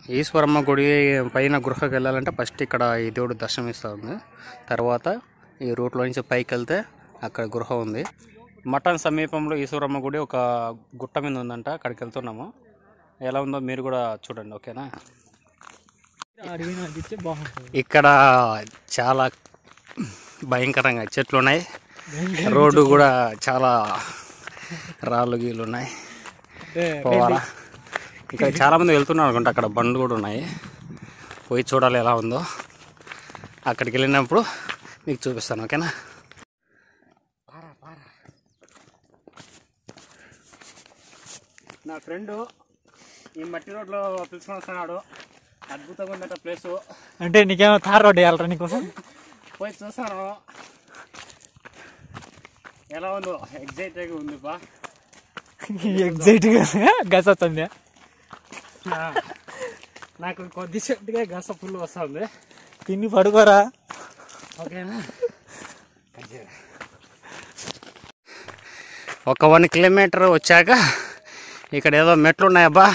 ఈశ్వరమ్మ గుడి పైన గృహకి వెళ్ళాలంటే ఫస్ట్ ఇక్కడ ఈ దేవుడు దర్శనం ఇస్తూ ఉంది తర్వాత ఈ రూట్లో నుంచి పైకి వెళ్తే అక్కడ గృహ ఉంది మఠం సమీపంలో ఈశ్వరమ్మ గుడి ఒక గుట్ట మీద ఉందంట అక్కడికి వెళ్తున్నాము ఎలా ఉందో మీరు కూడా చూడండి ఓకేనా అడిగిన ఇచ్చే బాగుంటుంది ఇక్కడ చాలా భయంకరంగా చెట్లు ఉన్నాయి రోడ్డు కూడా చాలా రాళ్ళు గీళ్ళు ఉన్నాయి అంటే పోవాలా ఇక్కడ చాలా మంది వెళ్తున్నారు అనుకుంటా అక్కడ బండ్లు కూడా ఉన్నాయి పోయి చూడాలి ఎలా ఉందో అక్కడికి వెళ్ళినప్పుడు మీకు చూపిస్తాను ఓకేనా నా ఫ్రెండ్ ఈ మట్టి రోడ్లో పిలుచుకొని వస్తున్నాడు అద్భుతంగా ఉందట ప్లేసు అంటే నీకేమో తార్ రోడ్ వేయాలరా నీకోసం పోయి చూస్తాను ఎలా ఉందో ఎగ్జైట్గా ఉంది బా ఎగ్జైట్గా గస వస్తుంది నాకు కొద్దిసేపుగా గస ఫుల్ వస్తుంది తిని పడుకోరా ఓకేనా ఒక వన్ కిలోమీటర్ వచ్చాక ఇక్కడ ఏదో మెట్లు ఉన్నాయబ్బా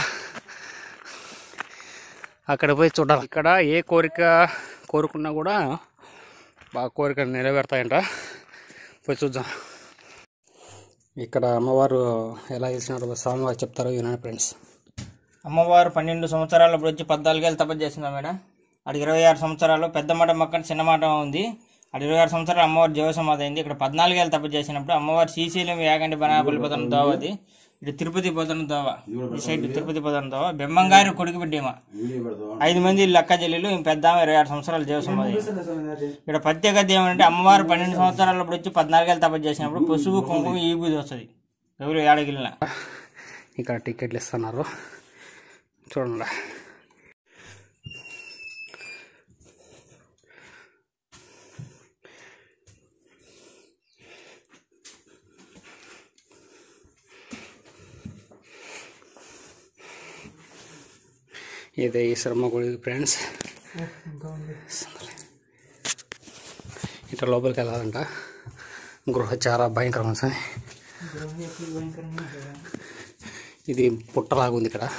అక్కడ పోయి చూడాలి ఇక్కడ ఏ కోరిక కోరుకున్నా కూడా బాగా కోరిక నెరవేరుతాయంట పోయి చూద్దాం ఇక్కడ అమ్మవారు ఎలా చేసినారు స్వామివారు చెప్తారో వినండి ఫ్రెండ్స్ అమ్మవారు పన్నెండు సంవత్సరాల వచ్చి పద్నాలుగేళ్ళు తపస్సు చేసిందా మేడం అక్కడ ఇరవై ఆరు సంవత్సరాలు పెద్ద మఠం పక్కన చిన్న మఠం ఉంది అక్కడ ఇరవై ఆరు సంవత్సరాలు అమ్మవారు జీవసమాధి అయింది ఇక్కడ పద్నాలుగేళ్ళు తపస్సు చేసినప్పుడు అమ్మవారు శ్రీశైలం యాగంటి బనాపల్లి పోతున్న దోవ అది ఇటు తిరుపతి పోతున్న దోవ ఈ సైడ్ తిరుపతి పోతున్న దోవ బెమ్మంగారు కొడుకు బిడ్డేమ ఐదు మంది లక్క చెల్లెలు ఈ పెద్ద ఆమె ఇరవై ఆరు సంవత్సరాలు జీవసమాధి అయింది. ఇక్కడ ప్రత్యేకత ఏమంటే అమ్మవారు పన్నెండు సంవత్సరాలప్పుడు వచ్చి పద్నాలుగేళ్ళు తపస్సు చేసినప్పుడు పసుపు కుంకుమ ఈ బూది వస్తుంది ఎవరు ఏడగిలిన ఇక్కడ టికెట్లు ఇస్తున్నారు చూడండి ఇదే ఈశ్వరమ్మ గుడి ఫ్రెండ్స్ ఇట్లా లోపలికి వెళ్ళాలంట గృహ చాలా భయంకరంగా ఉంది ఇది పుట్టలాగా ఉంది ఇక్కడ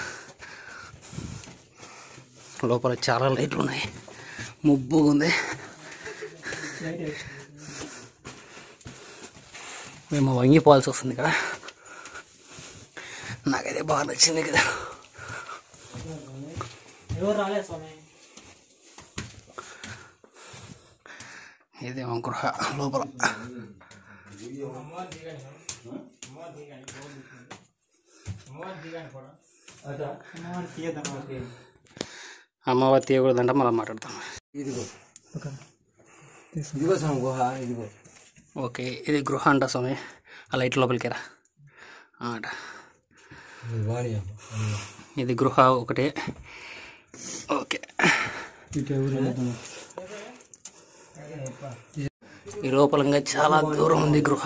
లోపల చాలా లైట్లు ఉన్నాయి ముబ్బుగా ఉంది మేము వంగిపోవాల్సి వస్తుంది ఇక్కడ నాకైతే బాగా నచ్చింది కదా ఎవరు రాలేదు స్వామి ఇదేమో గృహ లోపల అమ్మవారి తీయకూడదంటే మళ్ళీ మాట్లాడతాం ఇదిగో ఇదిగో స్వామి గుహ ఇదిగో ఓకే ఇది గృహ అంట స్వామి ఆ లైట్ లోపలికి రా ఆ అట ఇది వాణి అమ్మ ఇది గృహ ఒకటి ఓకే ఈ లోపలంగా చాలా దూరం ఉంది గృహ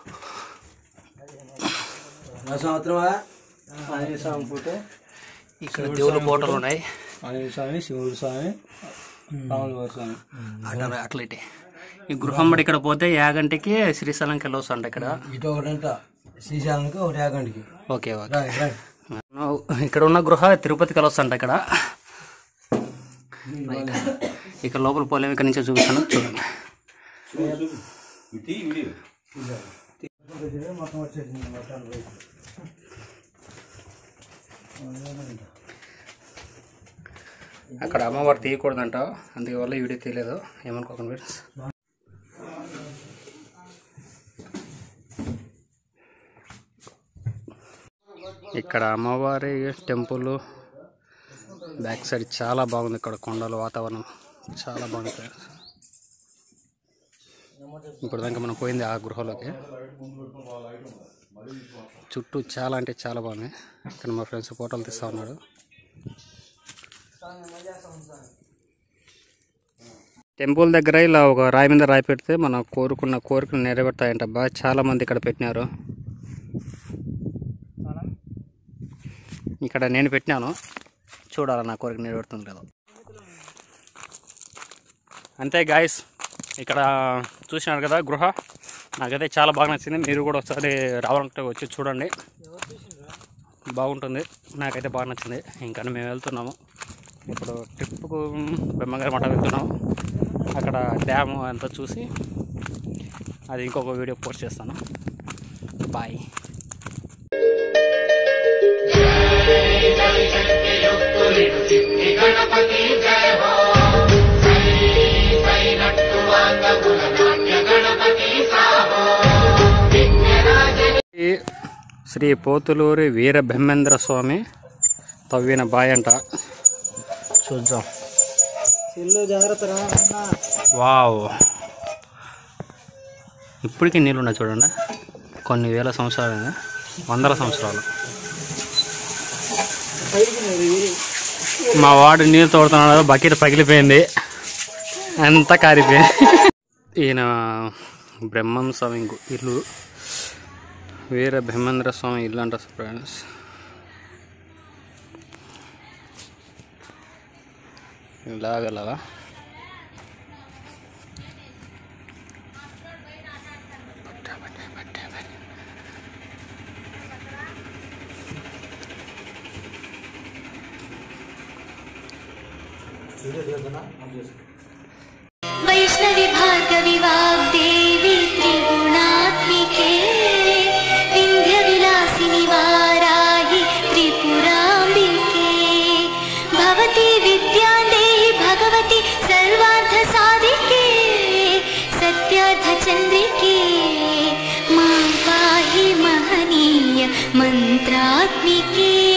నా సంవత్సరమా ఆంజనేయ స్వామి ఫోటో ఇక్కడ దేవుళ్ళ ఫోటోలు ఉన్నాయి ఆంజనేయ స్వామి శివుడు స్వామి రాముల స్వామి అట్లా అట్లయితే ఈ గృహం మరి ఇక్కడ పోతే యాగంటికి శ్రీశైలంకి వెళ్ళొస్తంట ఇక్కడ ఇటు ఒకటంట శ్రీశైలంకి ఒకటి యాగంటికి ఓకే ఓకే రాయ్ రాయ్ ఇక్కడ ఉన్న గృహ తిరుపతికి వెళ్ళొస్తంట ఇక్కడ రైట్. ఇక్కడ లోపల పోలేము ఇక్కడ నుంచే చూపిస్తాను చూడండి అక్కడ అమ్మవారు తీయకూడదంట అందుకే వల్ల ఈ వీడియో తీయలేదు ఏమనుకోకండి ఫ్రెండ్స్ ఇక్కడ అమ్మవారి టెంపుల్ బ్యాక్ సైడ్ చాలా బాగుంది ఇక్కడ కొండలు వాతావరణం చాలా బాగుంది ఫ్రెండ్స్ ఇప్పుడు దాకా మనం పోయింది ఆ గృహలోకి చుట్టూ చాలా అంటే చాలా బాగుంది ఇక్కడ మా ఫ్రెండ్స్ ఫోటోలు తీస్తా ఉన్నాడు టెంపుల్ దగ్గర ఇలా ఒక రాయి మీద రాయి పెడితే మనం కోరుకున్న కోరికలు నెరవేరుతాయంట బా చాలా మంది ఇక్కడ పెట్టినారు ఇక్కడ నేను పెట్టినాను చూడాలి నా కోరిక నెరవేరుతుంది లేదా అంతే గాయస్ ఇక్కడ చూసినారు కదా గృహ నాకైతే చాలా బాగా నచ్చింది మీరు కూడా ఒకసారి రావాలంటే వచ్చి చూడండి బాగుంటుంది నాకైతే బాగా నచ్చింది ఇంకా మేము వెళ్తున్నాము ఇప్పుడు ట్రిప్కు బ్రహ్మంగారి మఠం వెళ్తున్నాం అక్కడ డ్యామ్ అంతా చూసి అది ఇంకొక వీడియో పోస్ట్ చేస్తాను బాయ్ ఈ శ్రీ పోతులూరి వీర బ్రహ్మేంద్ర స్వామి తవ్విన బాయ్ అంట చూద్దాం వావ్ ఇప్పటికీ నీళ్ళు ఉన్నాయి చూడండి కొన్ని వేల సంవత్సరాలు వందల సంవత్సరాలు మా వాడు నీళ్ళు తోడుతున్నాడు బకెట్ పగిలిపోయింది అంతా కారిపోయింది ఈయన బ్రహ్మం స్వామి గు- ఇల్లు వీర బ్రహ్మేంద్ర స్వామి ఇల్లు అంట ఫ్రెండ్స్ ఇలాగలగా वैष्णवि भार्गवि वाग्देवी त्रिगुणात्मिके विन्ध्यविलासिनि वाराहि त्रिपुराम्बिके भवती विद्यां देहि भगवति सर्वार्थसाधिके सत्यार्थचन्द्रिके मां पाहि महनीय मन्त्रात्मिके